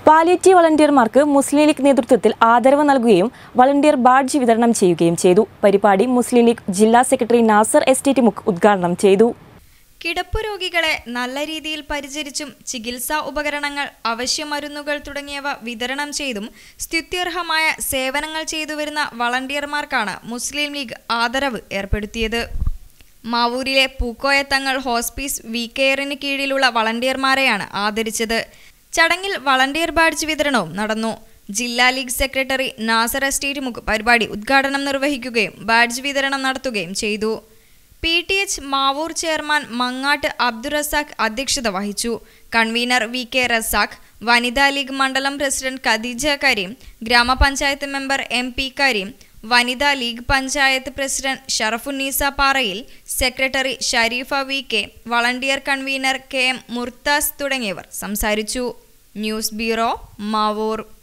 palliative വളണ്ടിയർമാർക്ക് മുസ്ലിം league നേതൃത്വത്തിൽ ആദരവ് നൽകുകയും വളണ്ടിയർ ബാഡ്ജ് വിതരണം ചെയ്യുകയും ചെയ്തു പരിപാടി മുസ്ലിം ലീഗ് ജില്ലാ സെക്രട്ടറി നാസർ എസ്റ്റേറ്റ് മുക്ക് ഉദ്ഘാടനം ചെയ്തു കിടപ്പു രോഗികളെ നല്ല രീതിയിൽ പരിചരിച്ചും ചികിത്സാ ഉപകരണങ്ങൾ അവശ്യ മരുന്നുകൾ തുടങ്ങിയവ വിതരണം ചെയ്തും സ്തുത്യർഹമായ സേവനങ്ങൾ ചെയ്തുവരുന്ന വളണ്ടിയർമാർക്കാണ് മുസ്ലിം ലീഗ് ആദരവ് ഏർപ്പെടുത്തിയത് മാവൂരിലെ പൂക്കോയത്തങ്ങൾ ഹോസ്പീസ് വി കെയറിന് കീഴിലുള്ള വളണ്ടിയർമാരെയാണ് ആദരിച്ചത് ചടങ്ങിൽ വളണ്ടിയർ ബാഡ്ജ് വിതരണവും നടന്നു ജില്ലാ ലീഗ് സെക്രട്ടറി നാസർ എസ്റ്റേറ്റ് മുക്ക് പരിപാടി ഉദ്ഘാടനം നിർവഹിക്കുകയും ബാഡ്ജ് വിതരണം നടത്തുകയും ചെയ്തു P T H Mavoor chairman Mangattu Abdurazak അധ്യക്ഷത വഹിച്ചു കൺവീനർ വി കെ റസാഖ് വനിതാ ലീഗ് മണ്ഡലം പ്രസിഡന്റ് ഖദീജ കരീം ഗ്രാമപഞ്ചായത്ത് മെമ്പർ എം പി കരീം വനിതാ league panchayat president Sharafunneesa Parayil secretary Shareefa V K volunteer convener K M Murthas തുടങ്ങിയവർ സംസാരിച്ചു ന്യൂസ് ബ്യൂറോ മാവൂർ